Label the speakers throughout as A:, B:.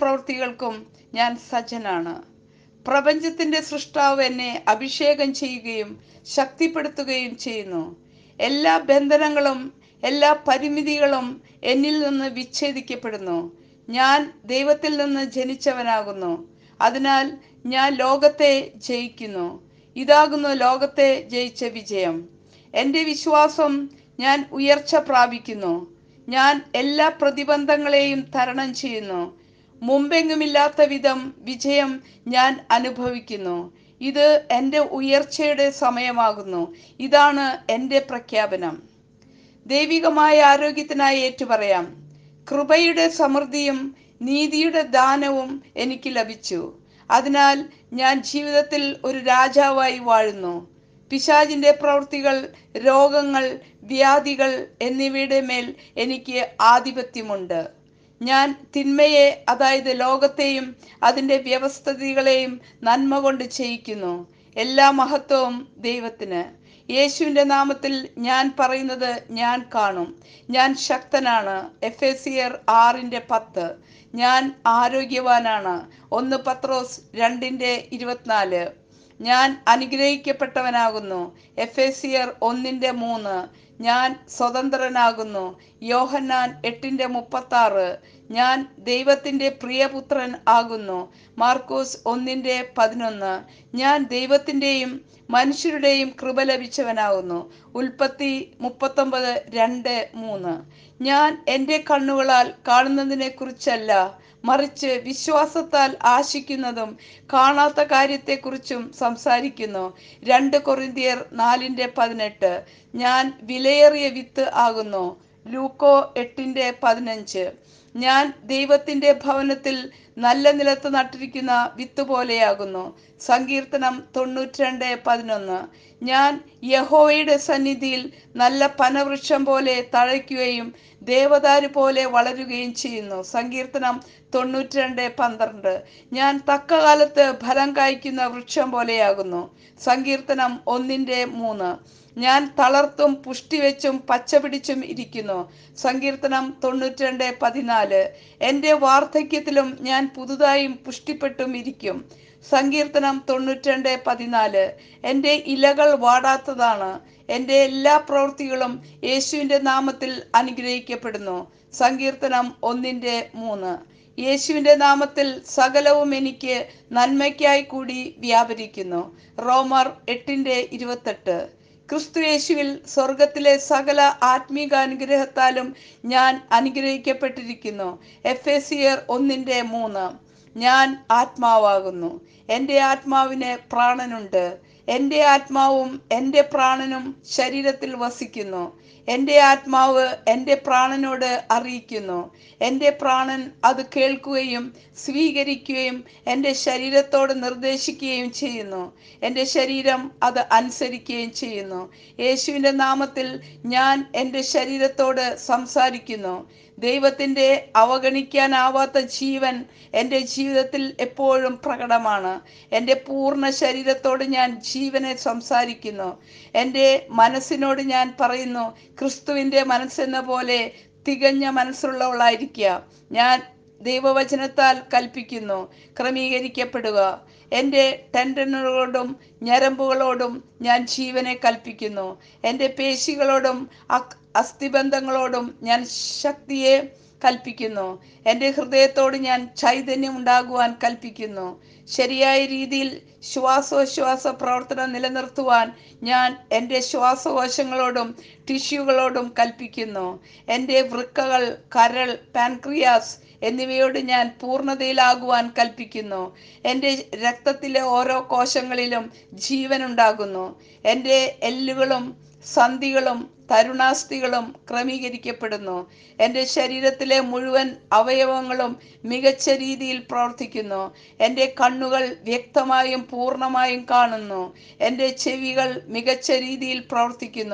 A: പ്രവൃത്തികൾക്കും ഞാൻ സജ്ജനാണ് പ്രപഞ്ചത്തിന്റെ സൃഷ്ടാവ് എന്നെ അഭിഷേകം ചെയ്യുകയും ശക്തിപ്പെടുത്തുകയും ചെയ്യുന്നു എല്ലാ ബന്ധനങ്ങളും എല്ലാ പരിമിതികളും എന്നിൽ നിന്ന് വിച്ഛേദിക്കപ്പെടുന്നു ഞാൻ ദൈവത്തിൽ നിന്ന് ജനിച്ചവനാകുന്നു അതിനാൽ ഞാൻ ലോകത്തെ ജയിക്കുന്നു ഇതാകുന്നു ലോകത്തെ ജയിച്ച വിജയം എൻ്റെ വിശ്വാസം ഞാൻ ഉയർച്ച പ്രാപിക്കുന്നു ഞാൻ എല്ലാ പ്രതിബന്ധങ്ങളെയും തരണം ചെയ്യുന്നു മുമ്പെങ്ങുമില്ലാത്ത വിധം വിജയം ഞാൻ അനുഭവിക്കുന്നു ഇത് എൻ്റെ ഉയർച്ചയുടെ സമയമാകുന്നു ഇതാണ് എൻ്റെ പ്രഖ്യാപനം ദൈവികമായ ആരോഗ്യത്തിനായി ഏറ്റുപറയാം കൃപയുടെ സമൃദ്ധിയും നീതിയുടെ ദാനവും എനിക്ക് ലഭിച്ചു അതിനാൽ ഞാൻ ജീവിതത്തിൽ ഒരു രാജാവായി വാഴുന്നു പിശാചിന്റെ പ്രവൃത്തികൾ രോഗങ്ങൾ വ്യാധികൾ എന്നിവയുടെ മേൽ എനിക്ക് ആധിപത്യമുണ്ട് ഞാൻ തിന്മയെ അതായത് ലോകത്തെയും അതിൻ്റെ വ്യവസ്ഥിതികളെയും നന്മ കൊണ്ട് ചെയ്യിക്കുന്നു എല്ലാ മഹത്വവും ദൈവത്തിന് യേശുവിൻ്റെ നാമത്തിൽ ഞാൻ പറയുന്നത് ഞാൻ കാണും ഞാൻ ശക്തനാണ് എഫ് എ സിയർ ആറിൻ്റെ പത്ത് ഞാൻ ആരോഗ്യവാനാണ് ഒന്ന് പത്രോസ് രണ്ടിൻ്റെ ഇരുപത്തിനാല് ഞാൻ അനുഗ്രഹിക്കപ്പെട്ടവനാകുന്നു എഫ് എ സിയർ ഒന്നിൻ്റെ മൂന്ന് ഞാൻ സ്വതന്ത്രനാകുന്നു യോഹന്നാൻ എട്ടിൻ്റെ മുപ്പത്തി ആറ് ഞാൻ ദൈവത്തിൻ്റെ പ്രിയപുത്രൻ ആകുന്നു മാർക്കോസ് ഒന്നിൻ്റെ പതിനൊന്ന് ഞാൻ ദൈവത്തിൻ്റെയും മനുഷ്യരുടെയും കൃപ ലഭിച്ചവനാകുന്നു ഉൽപ്പത്തി മുപ്പത്തൊമ്പത് രണ്ട് മൂന്ന് ഞാൻ എൻ്റെ കണ്ണുകളാൽ കാണുന്നതിനെ കുറിച്ചല്ല മറിച്ച് വിശ്വാസത്താൽ ആശിക്കുന്നതും കാണാത്ത കാര്യത്തെക്കുറിച്ചും സംസാരിക്കുന്നു രണ്ട് കൊറിന്തിയർ നാലിൻ്റെ പതിനെട്ട് ഞാൻ വിലയേറിയ വിത്ത് ആകുന്നു ലൂക്കോ എട്ടിൻ്റെ പതിനഞ്ച് ഞാൻ ദൈവത്തിൻ്റെ ഭവനത്തിൽ നല്ല നിലത്ത് നട്ടിരിക്കുന്ന വിത്ത് പോലെയാകുന്നു സങ്കീർത്തനം തൊണ്ണൂറ്റിരണ്ട് പതിനൊന്ന് ഞാൻ യഹോവയുടെ സന്നിധിയിൽ നല്ല പനവൃക്ഷം പോലെ തഴയ്ക്കുകയും ദേവദാരു പോലെ വളരുകയും ചെയ്യുന്നു സങ്കീർത്തനം തൊണ്ണൂറ്റിരണ്ട് പന്ത്രണ്ട് ഞാൻ തക്ക കാലത്ത് ഫലം കായ്ക്കുന്ന വൃക്ഷം പോലെയാകുന്നു സങ്കീർത്തനം ഒന്നിൻ്റെ മൂന്ന് ഞാൻ തളർത്തും പുഷ്ടിവെച്ചും പച്ചപിടിച്ചും ഇരിക്കുന്നു സങ്കീർത്തനം തൊണ്ണൂറ്റിരണ്ട് പതിനാല് എൻ്റെ വാർദ്ധക്യത്തിലും ഞാൻ പുതുതായും പുഷ്ടിപ്പെട്ടും ഇരിക്കും സങ്കീർത്തനം തൊണ്ണൂറ്റിരണ്ട് പതിനാല് എൻ്റെ ഇലകൾ വാടാത്തതാണ് എൻ്റെ എല്ലാ പ്രവൃത്തികളും യേശുവിൻ്റെ നാമത്തിൽ അനുഗ്രഹിക്കപ്പെടുന്നു സങ്കീർത്തനം ഒന്നിൻ്റെ മൂന്ന് യേശുവിൻ്റെ നാമത്തിൽ സകലവും എനിക്ക് നന്മയ്ക്കായി കൂടി വ്യാപരിക്കുന്നു റോമർ എട്ടിൻ്റെ ഇരുപത്തെട്ട് ക്രിസ്തു യേശുവിൽ സ്വർഗത്തിലെ സകല ആത്മീക അനുഗ്രഹത്താലും ഞാൻ അനുഗ്രഹിക്കപ്പെട്ടിരിക്കുന്നു എഫ് എ സിയർ ഒന്നിൻ്റെ മൂന്ന് ഞാൻ ആത്മാവാകുന്നു എൻ്റെ ആത്മാവിന് പ്രാണനുണ്ട് എൻ്റെ ആത്മാവും എൻ്റെ പ്രാണനും ശരീരത്തിൽ വസിക്കുന്നു എൻ്റെ ആത്മാവ് എൻ്റെ പ്രാണനോട് അറിയിക്കുന്നു എൻ്റെ പ്രാണൻ അത് കേൾക്കുകയും സ്വീകരിക്കുകയും എൻ്റെ ശരീരത്തോട് നിർദ്ദേശിക്കുകയും ചെയ്യുന്നു എൻ്റെ ശരീരം അത് അനുസരിക്കുകയും ചെയ്യുന്നു യേശുവിൻ്റെ നാമത്തിൽ ഞാൻ എൻ്റെ ശരീരത്തോട് സംസാരിക്കുന്നു ദൈവത്തിൻ്റെ അവഗണിക്കാനാവാത്ത ജീവൻ എൻ്റെ ജീവിതത്തിൽ എപ്പോഴും പ്രകടമാണ് എൻ്റെ പൂർണ്ണ ശരീരത്തോട് ഞാൻ ജീവനെ സംസാരിക്കുന്നു എൻ്റെ മനസ്സിനോട് ഞാൻ പറയുന്നു ക്രിസ്തുവിൻ്റെ മനസ്സെന്ന പോലെ തികഞ്ഞ മനസ്സുള്ളവളായിരിക്കുക ഞാൻ ദൈവവചനത്താൽ കൽപ്പിക്കുന്നു ക്രമീകരിക്കപ്പെടുക എൻ്റെ ടെൻഡനുകളോടും ഞരമ്പുകളോടും ഞാൻ ജീവനെ കൽപ്പിക്കുന്നു എൻ്റെ പേശികളോടും അക് അസ്ഥിബന്ധങ്ങളോടും ഞാൻ ശക്തിയെ കൽപ്പിക്കുന്നു എൻ്റെ ഹൃദയത്തോട് ഞാൻ ചൈതന്യം ഉണ്ടാകുവാൻ കൽപ്പിക്കുന്നു ശരിയായ രീതിയിൽ ശ്വാസോച്ഛ്വാസ പ്രവർത്തനം നിലനിർത്തുവാൻ ഞാൻ എൻ്റെ ശ്വാസകോശങ്ങളോടും ടിഷ്യൂകളോടും കൽപ്പിക്കുന്നു എൻ്റെ വൃക്കകൾ കരൾ പാൻക്രിയാസ് എന്നിവയോട് ഞാൻ പൂർണ്ണതയിലാകുവാൻ കൽപ്പിക്കുന്നു എൻ്റെ രക്തത്തിലെ ഓരോ കോശങ്ങളിലും ജീവനുണ്ടാകുന്നു എൻ്റെ എല്ലുകളും സന്ധികളും തരുണാസ്ഥികളും ക്രമീകരിക്കപ്പെടുന്നു എൻ്റെ ശരീരത്തിലെ മുഴുവൻ അവയവങ്ങളും മികച്ച രീതിയിൽ പ്രവർത്തിക്കുന്നു എൻ്റെ കണ്ണുകൾ വ്യക്തമായും പൂർണ്ണമായും കാണുന്നു എൻ്റെ ചെവികൾ മികച്ച രീതിയിൽ പ്രവർത്തിക്കുന്നു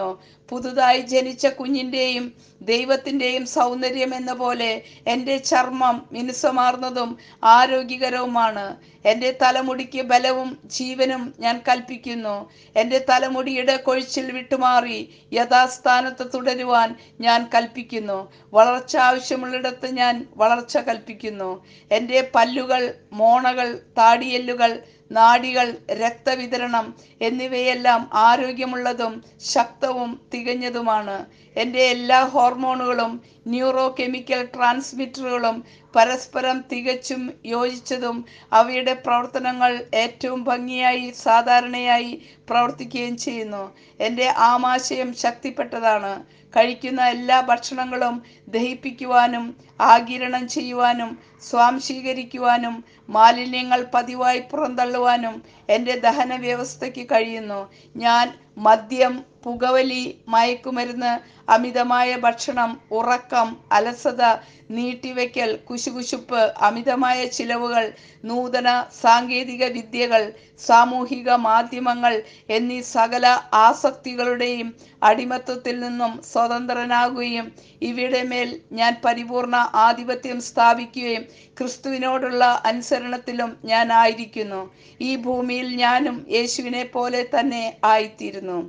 A: പുതുതായി ജനിച്ച കുഞ്ഞിൻ്റെയും ദൈവത്തിൻ്റെയും സൗന്ദര്യം എന്ന പോലെ എൻ്റെ ചർമ്മം മിനുസമാർന്നതും ആരോഗ്യകരവുമാണ് എൻ്റെ തലമുടിക്ക് ബലവും ജീവനും ഞാൻ കൽപ്പിക്കുന്നു എൻ്റെ തലമുടിയുടെ കൊഴിച്ചിൽ വിട്ടുമാറി യഥാസ്ഥാനത്ത് തുടരുവാൻ ഞാൻ കൽപ്പിക്കുന്നു വളർച്ച ആവശ്യമുള്ളിടത്ത് ഞാൻ വളർച്ച കൽപ്പിക്കുന്നു എൻ്റെ പല്ലുകൾ മോണകൾ താടിയെല്ലുകൾ നാഡികൾ രക്തവിതരണം എന്നിവയെല്ലാം ആരോഗ്യമുള്ളതും ശക്തവും തികഞ്ഞതുമാണ് എൻ്റെ എല്ലാ ഹോർമോണുകളും ന്യൂറോ കെമിക്കൽ ട്രാൻസ്മിറ്ററുകളും പരസ്പരം തികച്ചും യോജിച്ചതും അവയുടെ പ്രവർത്തനങ്ങൾ ഏറ്റവും ഭംഗിയായി സാധാരണയായി പ്രവർത്തിക്കുകയും ചെയ്യുന്നു എൻ്റെ ആമാശയം ശക്തിപ്പെട്ടതാണ് കഴിക്കുന്ന എല്ലാ ഭക്ഷണങ്ങളും ദഹിപ്പിക്കുവാനും ആകിരണം ചെയ്യുവാനും സ്വാംശീകരിക്കുവാനും മാലിന്യങ്ങൾ പതിവായി പുറന്തള്ളുവാനും എൻ്റെ ദഹന വ്യവസ്ഥയ്ക്ക് കഴിയുന്നു ഞാൻ മദ്യം പുകവലി മയക്കുമരുന്ന് അമിതമായ ഭക്ഷണം ഉറക്കം അലസത നീട്ടിവെക്കൽ കുശുകുശുപ്പ് അമിതമായ ചിലവുകൾ നൂതന സാങ്കേതിക വിദ്യകൾ സാമൂഹിക മാധ്യമങ്ങൾ എന്നീ സകല ആസക്തികളുടെയും അടിമത്വത്തിൽ നിന്നും സ്വതന്ത്രനാകുകയും ഇവയുടെ മേൽ ഞാൻ പരിപൂർണ ആധിപത്യം സ്ഥാപിക്കുകയും ക്രിസ്തുവിനോടുള്ള അനുസരണത്തിലും ഞാൻ ആയിരിക്കുന്നു ഈ ഭൂമിയിൽ ഞാനും യേശുവിനെ പോലെ തന്നെ ആയിത്തീരുന്നു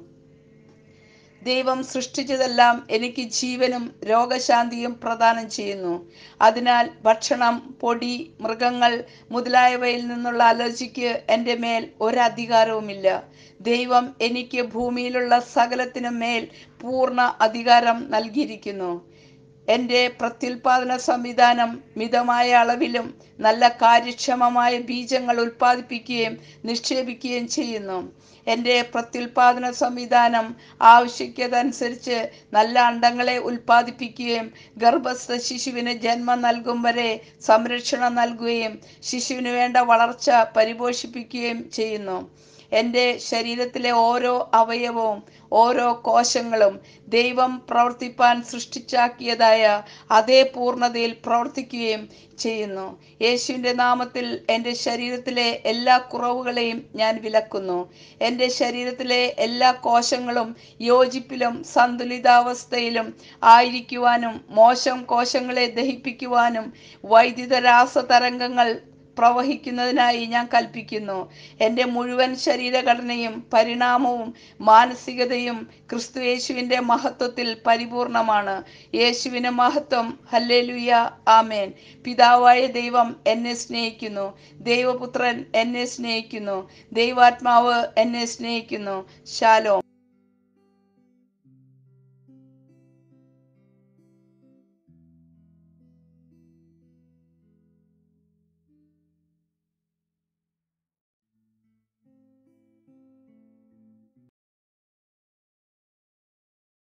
A: ദൈവം സൃഷ്ടിച്ചതെല്ലാം എനിക്ക് ജീവനും രോഗശാന്തിയും പ്രദാനം ചെയ്യുന്നു അതിനാൽ ഭക്ഷണം പൊടി മൃഗങ്ങൾ മുതലായവയിൽ നിന്നുള്ള അലർജിക്ക് എൻ്റെ മേൽ ഒരധികാരവുമില്ല ദൈവം എനിക്ക് ഭൂമിയിലുള്ള സകലത്തിനും മേൽ പൂർണ്ണ അധികാരം നൽകിയിരിക്കുന്നു എൻ്റെ പ്രത്യുൽപാദന സംവിധാനം മിതമായ അളവിലും നല്ല കാര്യക്ഷമമായ ബീജങ്ങൾ ഉൽപ്പാദിപ്പിക്കുകയും നിക്ഷേപിക്കുകയും ചെയ്യുന്നു എൻ്റെ പ്രത്യുൽപാദന സംവിധാനം ആവശ്യക്കതനുസരിച്ച് നല്ല അണ്ടങ്ങളെ ഉൽപ്പാദിപ്പിക്കുകയും ഗർഭസ്ഥ ശിശുവിന് ജന്മം നൽകും വരെ സംരക്ഷണം നൽകുകയും ശിശുവിന് വേണ്ട വളർച്ച പരിപോഷിപ്പിക്കുകയും ചെയ്യുന്നു എൻ്റെ ശരീരത്തിലെ ഓരോ അവയവവും ഓരോ കോശങ്ങളും ദൈവം പ്രവർത്തിപ്പാൻ സൃഷ്ടിച്ചാക്കിയതായ അതേ പൂർണ്ണതയിൽ പ്രവർത്തിക്കുകയും ചെയ്യുന്നു യേശുവിൻ്റെ നാമത്തിൽ എൻ്റെ ശരീരത്തിലെ എല്ലാ കുറവുകളെയും ഞാൻ വിലക്കുന്നു എൻ്റെ ശരീരത്തിലെ എല്ലാ കോശങ്ങളും യോജിപ്പിലും സന്തുലിതാവസ്ഥയിലും ആയിരിക്കുവാനും മോശം കോശങ്ങളെ ദഹിപ്പിക്കുവാനും വൈദ്യുത രാസ തരംഗങ്ങൾ പ്രവഹിക്കുന്നതിനായി ഞാൻ കൽപ്പിക്കുന്നു എൻ്റെ മുഴുവൻ ശരീരഘടനയും പരിണാമവും മാനസികതയും ക്രിസ്തു യേശുവിൻ്റെ മഹത്വത്തിൽ പരിപൂർണമാണ് യേശുവിന് മഹത്വം ഹല്ലേലൂയ ആമേൻ പിതാവായ ദൈവം എന്നെ സ്നേഹിക്കുന്നു ദൈവപുത്രൻ എന്നെ സ്നേഹിക്കുന്നു ദൈവാത്മാവ് എന്നെ സ്നേഹിക്കുന്നു ശാലോം